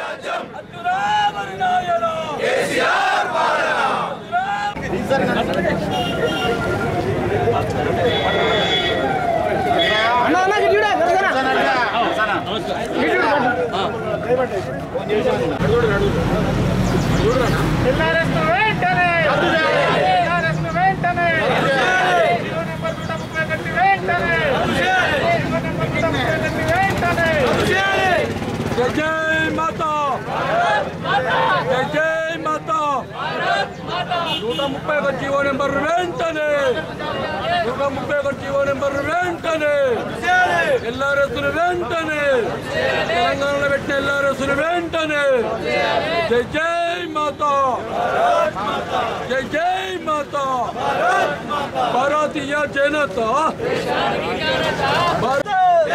అద్దురామరి నాయన కేసీఆర్ జై జై మాతా జై జై మాతా నూట ముప్పై ఒక జీవో నెంబర్ వెంటనే నూట ముప్పై ఒక జీవో నెంబర్ వెంటనే ఎల్ఆర్ఎస్ను వెంటనే తెలంగాణలో పెట్టిన ఎల్ఆర్ఎస్ను వెంటనే జై జై మాతా జై జై మాతా భారతీయ జనతా భారత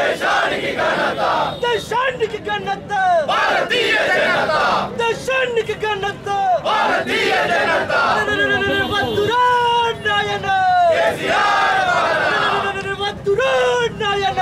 దేశానికి ఘనత భారతీయ జనత దేశానికి ఘనత భారతీయ జనత వద్దురా నాయన వద్దురా నాయన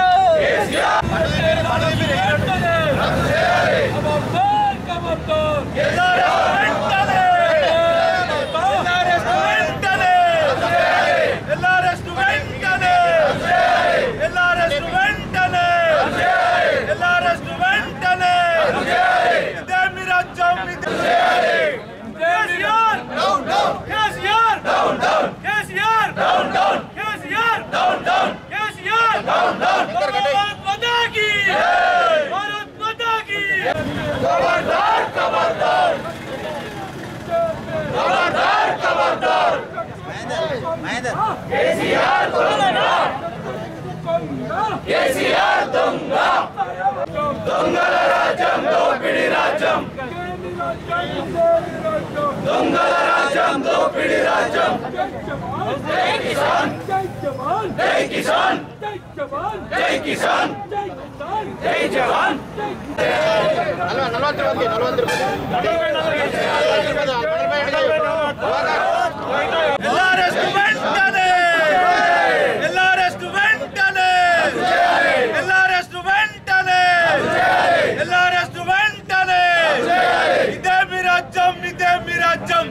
ఇదే మీ రాజ్యం ఇదే మీ రాజ్యం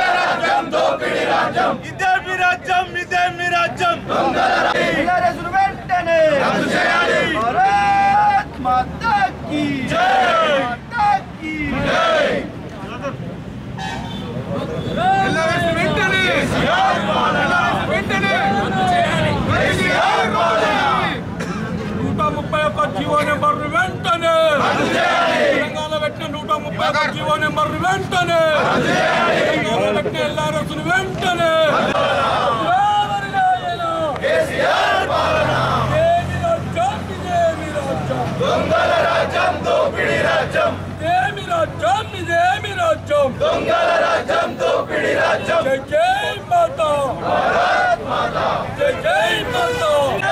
ఇదే మీ రాజ్యం ఇదే మీ రాజ్యం వెంటనే భారత్ మాతా కీ మాతా కీ వెంటనే వెంటనే నూట ముప్పై ఒక్క జీవో నెంబర్ వెంటనే తెలంగాణ పెట్టిన నూట ముప్పై ఒక్క జీవో నెంబర్ వెంటనే తెలంగాణ పెట్టిన ఎల్ఆర్ఎస్ వెంటనే రామరి నాయన. ఏమి రాజ్యం, ఇదేమి రాజ్యం. ఏమి రాజ్యం, ఇదేమి రాజ్యం. జై జై మాతా జై జై మాతా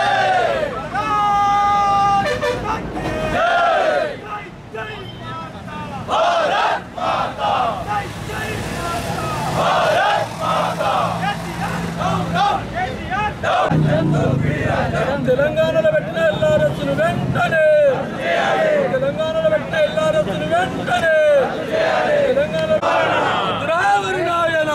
తెలంగాణలో పెట్టిన ఎల్ఆర్ఎస్ వెంటనే తెలంగాణలో పెట్టిన ఎల్ఆర్ఎస్ వెంటనే తెలంగాణ ద్రావరి నాయన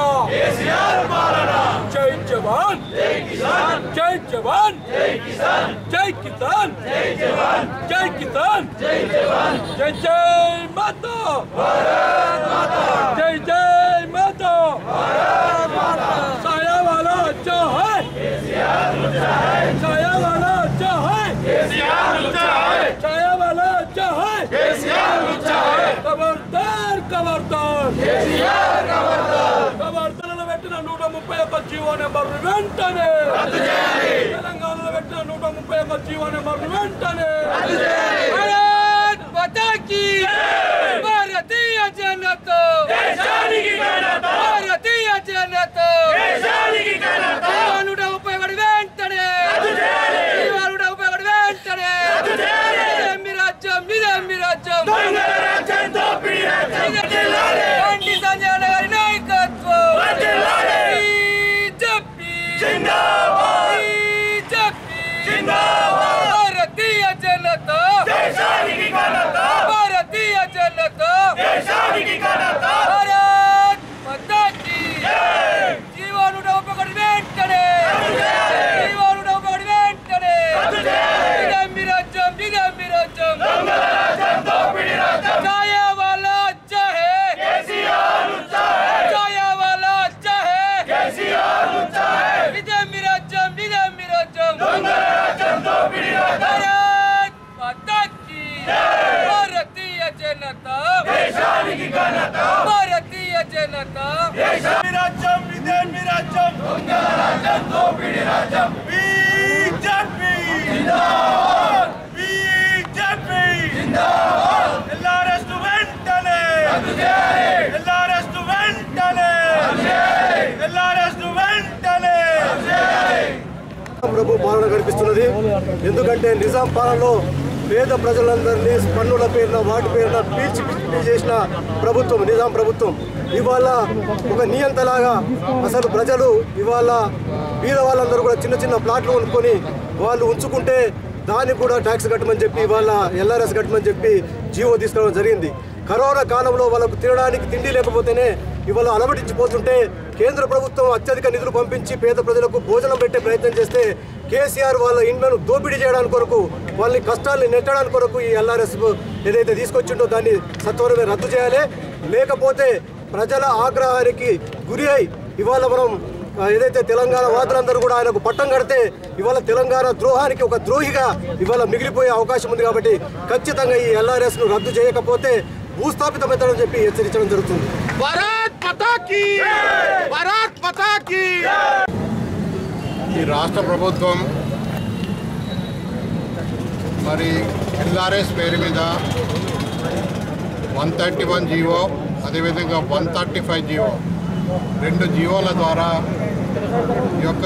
జై జవాన్ జై జవాన్ జై కిసాన్ జై కిసాన్ జై జై మాతా జై జై మాతా साया वाला अच्छा है छाया वाला अच्छा है छाया वाला अच्छा है खबरदार खबरदार ఖబర్దార్లో పెట్టిన నూట ముప్పై ఒక్క జీవో నెంబర్ వెంటనే తెలంగాణలో పెట్టిన నూట ముప్పై ఒక్క జీవో నెంబర్ వెంటనే భారత్ మాతా కీ భారతీయ జనతా భారతీయ జనతా నూట ముప్పై ఒకటి వెంటనే నూట ముప్పై ఒకటి వెంటనే ఇదేమి రాజ్యం ఇదేమి రాజ్యం బండి సంజయ్ అన్న గారి నాయకత్వం బీజేపీ బీజేపీ భారతీయ జనతా భారతీయ జనతా దేశానికి ఘనత భారత్ మాతా కీ జీవను డబ్బగడి వెంటనే జీవను డబ్బగడి వెంటనే ఇదం రాజ్యం ఇదం రాజ్యం దోపిడి రాజ్యం చాయే వాలా అచ్చా హే కేసీఆర్ లుచ్చా హై చాయే వాలా అచ్చా హే కేసీఆర్ లుచ్చా హై ఇదం రాజ్యం ఇదం రాజ్యం దొంగ రాజ్యం దోపిడి రాజ్యం భారత్ మాతా కీ భారతీయ జనతా దేశానికి ఘనత భారతీయ జనతా దేశానికి రాజ్యం ఇదేమి రాజ్యం దొంగ రాజ్యం దోపిడి రాజ్యం బీజేపీ జిందాబాద్ బీజేపీ జిందాబాద్ ఎల్ఆర్ఎస్ వెంటనే రద్దు చేయాలి ఎల్ఆర్ఎస్ వెంటనే రద్దు చేయాలి ఎల్ఆర్ఎస్ వెంటనే రద్దు చేయాలి ప్రభు పాలన కనిపిస్తున్నది ఎందుకంటే నిజాం పాలనలో పేద ప్రజలందరినీ పన్నుల పేరున వాటి పేరున పీల్చి పిచ్చి చేసిన ప్రభుత్వం నిజాం ప్రభుత్వం ఇవాళ ఒక నియంతలాగా అసలు ప్రజలు ఇవాళ బీద వాళ్ళందరూ కూడా చిన్న చిన్న ప్లాట్లు కొనుక్కొని వాళ్ళు ఉంచుకుంటే దానికి కూడా ట్యాక్స్ కట్టమని చెప్పి ఇవాళ ఎల్ఆర్ఎస్ కట్టమని చెప్పి జీవో తీసుకురావడం జరిగింది కరోనా కాలంలో వాళ్ళకు తినడానికి తిండి లేకపోతేనే ఇవాళ అలవడించిపోతుంటే కేంద్ర ప్రభుత్వం అత్యధిక నిధులు పంపించి పేద ప్రజలకు భోజనం పెట్టే ప్రయత్నం చేస్తే కేసీఆర్ వాళ్ళ ఇండ్లను దోపిడీ చేయడానికి కొరకు వాళ్ళ కష్టాల్ని నెట్టడానికి కొరకు ఈ ఎల్ఆర్ఎస్ ఏదైతే తీసుకొచ్చిండో దాన్ని సత్వరమే రద్దు చేయాలి లేకపోతే ప్రజల ఆగ్రహానికి గురి అయి ఇవాళ మనం ఆ, ఏదైతే తెలంగాణ వాదులందరూ కూడా ఆయనకు పట్టం కడితే ఇవాళ తెలంగాణ ద్రోహానికి ఒక ద్రోహిగా ఇవాళ మిగిలిపోయే అవకాశం ఉంది కాబట్టి ఖచ్చితంగా ఈ ఎల్ఆర్ఎస్ ను రద్దు చేయకపోతే భూస్థాపితమవుతాడని చెప్పి హెచ్చరించడం జరుగుతుంది భారత్ మాతా కీ భారత్ మాతా కీ ఈ రాష్ట్ర ప్రభుత్వం మరి ఎల్ఆర్ఎస్ పేరు మీద వన్ థర్టీ వన్ జీవో అదేవిధంగా వన్ థర్టీ ఫైవ్ జీవో రెండు జీవోల ద్వారా ఈ యొక్క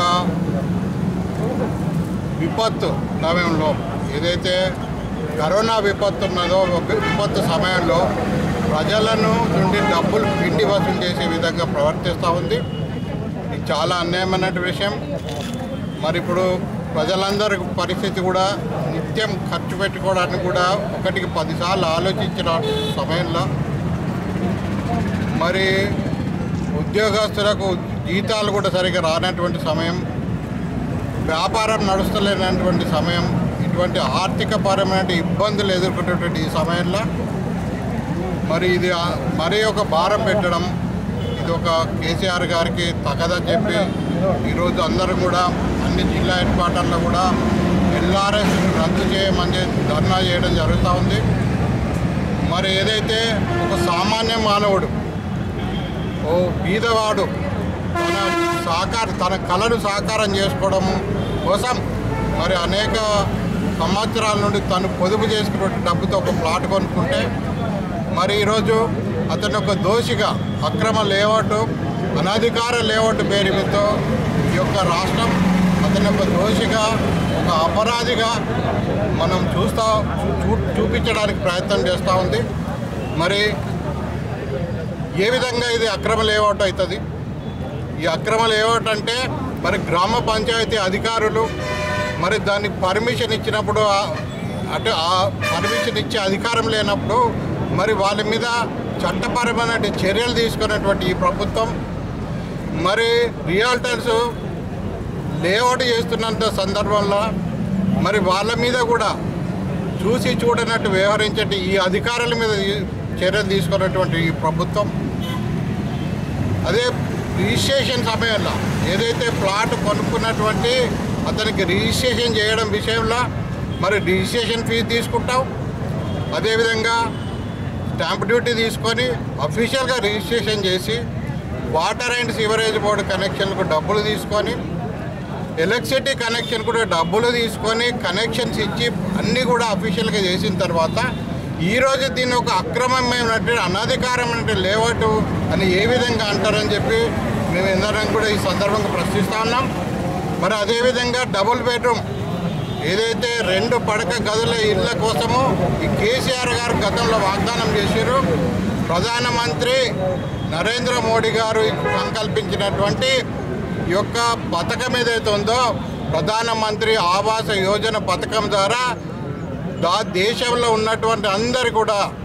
విపత్తు సమయంలో ఏదైతే కరోనా విపత్తు ఉన్నదో ఒక విపత్తు సమయంలో ప్రజలను నుండి డబ్బులు పిండి వసూలు చేసే విధంగా ప్రవర్తిస్తూ ఉంది ఇది చాలా అన్యాయమైన విషయం మరి ఇప్పుడు ప్రజలందరి పరిస్థితి కూడా నిత్యం ఖర్చు పెట్టుకోవడానికి కూడా ఒకటికి పదిసార్లు ఆలోచించిన సమయంలో మరి ఉద్యోగస్తులకు జీతాలు కూడా సరిగ్గా రానటువంటి సమయం వ్యాపారం నడుస్తలేనటువంటి సమయం ఇటువంటి ఆర్థిక పరమైన ఇబ్బందులు ఎదుర్కొనేటువంటి ఈ సమయంలో మరి ఇది ఆ- మరీ ఒక భారం పెట్టడం ఇది ఒక కేసీఆర్ గారికి తగదని చెప్పి ఈరోజు అందరూ కూడా అన్ని జిల్లా హెడ్ క్వార్టర్లో కూడా ఎల్ఆర్ఎస్ రద్దు చేయమని ధర్నా చేయడం జరుగుతూ ఉంది మరి ఏదైతే ఒక సామాన్య మానవుడు ఓ బీదవాడు తన సాకార తన కళను సాకారం చేసుకోవడం కోసం మరి అనేక సంవత్సరాల నుండి తను పొదుపు చేసుకున్న డబ్బుతో ఒక ప్లాట్ కొనుక్కుంటే మరి ఈరోజు అతను ఒక దోషిగా అక్రమ లేఅవుట్ అనధికార లేఅవుట్ పేరు మీద ఈ యొక్క రాష్ట్రం అతను ఒక దోషిగా ఒక అపరాధిగా మనం చూస్తా చూ చూపించడానికి ప్రయత్నం చేస్తూ ఉంది మరి ఏ విధంగా ఇది అక్రమ లేఅవుట్ అవుతుంది ఈ అక్రమ లేఅవుట్ అంటే మరి గ్రామ పంచాయతీ అధికారులు మరి దానికి పర్మిషన్ ఇచ్చినప్పుడు ఆ- అంటే ఆ పర్మిషన్ ఇచ్చే అధికారం లేనప్పుడు మరి వాళ్ళ మీద చట్టపరమైన చర్యలు తీసుకున్నటువంటి ఈ ప్రభుత్వం మరి రియాల్టర్స్ లేఅవుట్ చేస్తున్నంత సందర్భంలో మరి వాళ్ళ మీద కూడా చూసి చూడనట్టు వ్యవహరించే ఈ అధికారుల మీద ఈ చర్యలు తీసుకున్నటువంటి ఈ ప్రభుత్వం అదే రిజిస్ట్రేషన్ సమయంలో ఏదైతే ప్లాట్ కొనుక్కున్నటువంటి అతనికి రిజిస్ట్రేషన్ చేయడం విషయంలో మరి రిజిస్ట్రేషన్ ఫీజు తీసుకుంటాం అదేవిధంగా స్టాంప్ డ్యూటీ తీసుకొని అఫీషియల్గా రిజిస్ట్రేషన్ చేసి వాటర్ అండ్ సివరేజ్ బోర్డు కనెక్షన్లకు డబ్బులు తీసుకొని ఎలక్ట్రిసిటీ కనెక్షన్ కూడా డబ్బులు తీసుకొని కనెక్షన్స్ ఇచ్చి అన్నీ కూడా అఫీషియల్గా చేసిన తర్వాత ఈరోజు దీన్ని ఒక అక్రమమైనటువంటి అనధికారమైన లేఅవుట్ అని ఏ విధంగా అంటారని చెప్పి మేము అందరం కూడా ఈ సందర్భంగా ప్రశ్నిస్తూ ఉన్నాం మరి అదేవిధంగా డబుల్ బెడ్రూమ్ ఏదైతే రెండు పడక గదుల ఇళ్ళ కోసము ఈ కేసీఆర్ గారు గతంలో వాగ్దానం చేశారు ప్రధానమంత్రి నరేంద్ర మోడీ గారు సంకల్పించినటువంటి ఈ యొక్క పథకం ఏదైతే ఉందో ప్రధానమంత్రి ఆవాస యోజన పథకం ద్వారా దా దేశంలో ఉన్నటువంటి అందరు కూడా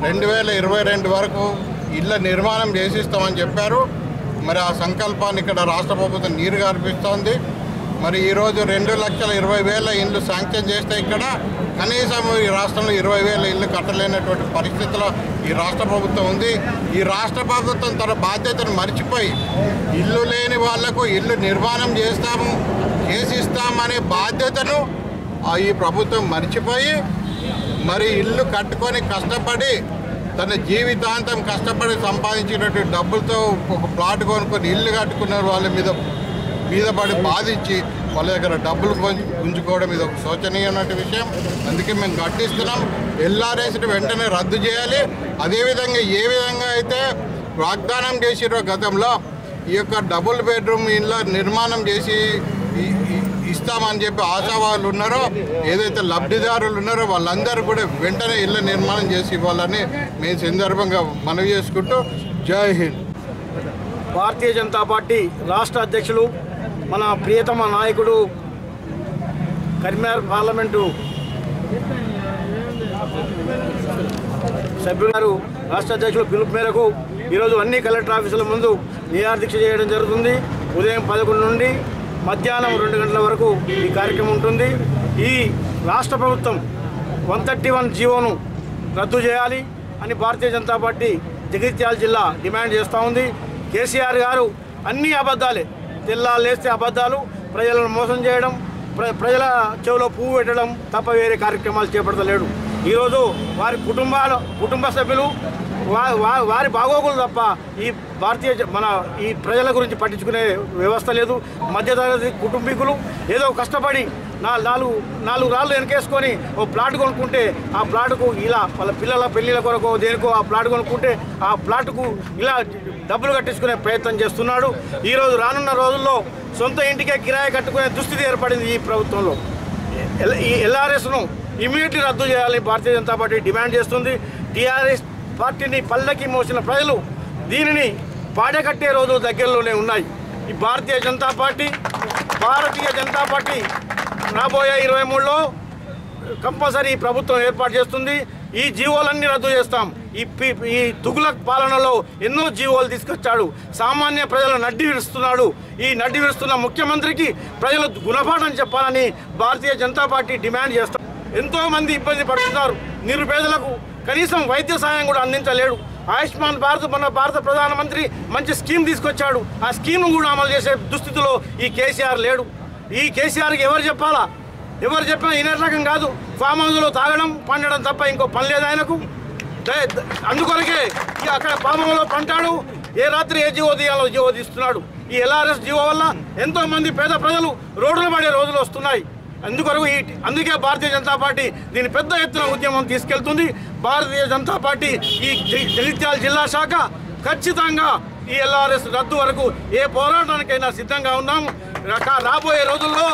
రెండు వేల ఇరవై రెండు వరకు ఇళ్ళ నిర్మాణం చేసిస్తామని చెప్పారు మరి ఆ సంకల్పాన్ని ఇక్కడ రాష్ట్ర ప్రభుత్వం నీరు గారిపిస్తోంది మరి ఈరోజు రెండు లక్షల ఇరవై వేల ఇళ్ళు శాంక్షన్ చేస్తే ఇక్కడ కనీసం ఈ రాష్ట్రంలో ఇరవై వేల ఇళ్ళు కట్టలేనటువంటి పరిస్థితిలో ఈ రాష్ట్ర ప్రభుత్వం ఉంది ఈ రాష్ట్ర ప్రభుత్వం తన బాధ్యతను మర్చిపోయి ఇల్లు లేని వాళ్లకు ఇల్లు నిర్మాణం చేస్తాము చేసిస్తామనే బాధ్యతను ఆ ఈ ప్రభుత్వం మర్చిపోయి మరి ఇల్లు కట్టుకొని కష్టపడి తన జీవితాంతం కష్టపడి సంపాదించినటువంటి డబ్బులతో ఒక ప్లాట్ కొనుక్కొని ఇల్లు కట్టుకున్న వాళ్ళ మీద మీద పడి బాధించి వాళ్ళ దగ్గర డబ్బులు గుంజు- గుంజుకోవడం ఇది ఒక శోచనీయమైన విషయం అందుకే మేము గట్టిస్తున్నాం ఎల్ఆర్ఎస్ని వెంటనే రద్దు చేయాలి అదేవిధంగా ఏ విధంగా అయితే వాగ్దానం చేసిరో గతంలో ఈ యొక్క డబుల్ బెడ్రూమ్ ఇళ్ళ నిర్మాణం చేసి ఈ- ఈ- ఇస్తామని చెప్పి ఆశావాళ్ళు ఉన్నారో ఏదైతే లబ్ధిదారులు ఉన్నారో వాళ్ళందరూ కూడా వెంటనే ఇళ్ళ నిర్మాణం చేసి ఇవ్వాలని మేము సందర్భంగా మనవి చేసుకుంటూ జై హింద్ భారతీయ జనతా పార్టీ రాష్ట్ర అధ్యక్షులు మన ప్రియతమ నాయకుడు కరీంనగర్ పార్లమెంటు సభ్యులు గారు రాష్ట్ర అధ్యక్షులు పిలుపు మేరకు ఈరోజు అన్ని కలెక్టర్ ఆఫీసుల ముందు నిరాహార దీక్ష చేయడం జరుగుతుంది ఉదయం పదకొండు నుండి మధ్యాహ్నం రెండు గంటల వరకు ఈ కార్యక్రమం ఉంటుంది ఈ రాష్ట్ర ప్రభుత్వం వన్ థర్టీ వన్ జీవోను రద్దు చేయాలి అని భారతీయ జనతా పార్టీ జగిత్యాల జిల్లా డిమాండ్ చేస్తూ ఉంది కేసీఆర్ గారు అన్ని అబద్ధాలే జిల్లా లేస్తే అబద్ధాలు ప్రజలను మోసం చేయడం ప్ర ప్రజల చెవిలో పువ్వు పెట్టడం తప్ప వేరే కార్యక్రమాలు చేపడతలేడు ఈరోజు వారి కుటుంబాల కుటుంబ సభ్యులు వా వా- వారి బాగోగులు తప్ప ఈ భారతీయ జ- మన ఈ ప్రజల గురించి పట్టించుకునే వ్యవస్థ లేదు మధ్యతరగతి కుటుంబీకులు ఏదో కష్టపడి నా నాలుగు నాలుగు రాళ్ళు వెనకేసుకొని ఓ ప్లాట్ కొనుక్కుంటే ఆ ప్లాట్కు ఇలా వాళ్ళ పిల్లల పెళ్ళిళ్ళ కొరకు దేనికో ఆ ప్లాట్ కొనుక్కుంటే ఆ ప్లాట్కు ఇలా డబ్బులు కట్టించుకునే ప్రయత్నం చేస్తున్నాడు ఈరోజు రానున్న రోజుల్లో సొంత ఇంటికే కిరాయి కట్టుకునే దుస్థితి ఏర్పడింది ఈ ప్రభుత్వంలో ఎల్- ఈ ఎల్ఆర్ఎస్ను ఇమీడియట్లీ రద్దు చేయాలని భారతీయ జనతా పార్టీ డిమాండ్ చేస్తుంది టీఆర్ఎస్ పార్టీని పల్లకి మోసిన ప్రజలు దీనిని పాడకట్టే రోజులు దగ్గరలోనే ఉన్నాయి ఈ భారతీయ జనతా పార్టీ భారతీయ జనతా పార్టీ రాబోయే ఇరవై మూడులో కంపల్సరీ ఈ ప్రభుత్వం ఏర్పాటు చేస్తుంది ఈ జీవోలన్నీ రద్దు చేస్తాం ఈ పి- ఈ తుగులక్ పాలనలో ఎన్నో జీవోలు తీసుకొచ్చాడు సామాన్య ప్రజలు నడ్డి విరుస్తున్నాడు ఈ నడ్డి విరుస్తున్న ముఖ్యమంత్రికి ప్రజలు గుణపాఠం చెప్పాలని భారతీయ జనతా పార్టీ డిమాండ్ చేస్తాం ఎంతో మంది ఇబ్బంది పడుతున్నారు నిరుపేదలకు కనీసం వైద్య సాయం కూడా అందించలేడు ఆయుష్మాన్ భారత్ మన భారత ప్రధానమంత్రి మంచి స్కీమ్ తీసుకొచ్చాడు ఆ స్కీమ్ కూడా అమలు చేసే దుస్థితిలో ఈ కేసీఆర్ లేడు ఈ కేసీఆర్కి ఎవరు చెప్పాలా ఎవరు చెప్పినా ఇనే రకం కాదు ఫామ్ హౌస్లో తాగడం పండడం తప్ప ఇంకో పని లేదు ఆయనకు ద- ద- అందుకొరకే ఈ అక్కడ ఫామ్ హౌస్లో పంటాడు ఏ రాత్రి ఏ జీవో తీయాలో జీవో తీస్తున్నాడు ఈ ఎల్ఆర్ఎస్ జీవో వల్ల ఎంతో మంది పేద ప్రజలు రోడ్డున పడే రోజులు వస్తున్నాయి అందుకొరకు ఈ అందుకే భారతీయ జనతా పార్టీ దీని పెద్ద ఎత్తున ఉద్యమం తీసుకెళ్తుంది భారతీయ జనతా పార్టీ ఈ జ- జగిత్యాల జిల్లా శాఖ ఖచ్చితంగా ఈ ఎల్ఆర్ఎస్ రద్దు వరకు ఏ పోరాటానికైనా సిద్ధంగా ఉన్నాము రా- రాబోయే రోజుల్లో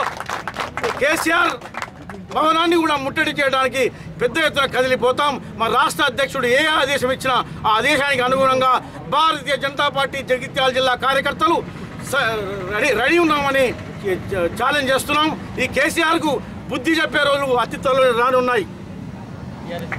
కేసీఆర్ భవనాన్ని కూడా ముట్టడి చేయడానికి పెద్ద ఎత్తున కదిలిపోతాం మా రాష్ట్ర అధ్యక్షుడు ఏ ఆదేశం ఇచ్చినా ఆ ఆదేశానికి అనుగుణంగా భారతీయ జనతా పార్టీ జగిత్యాల జిల్లా కార్యకర్తలు స- రెడీ రెడీ ఉన్నామని ఛాలెంజ్ చేస్తున్నాం ఈ కేసీఆర్కు బుద్ధి చెప్పే రోజులు అతి త్వరలో రానున్నాయి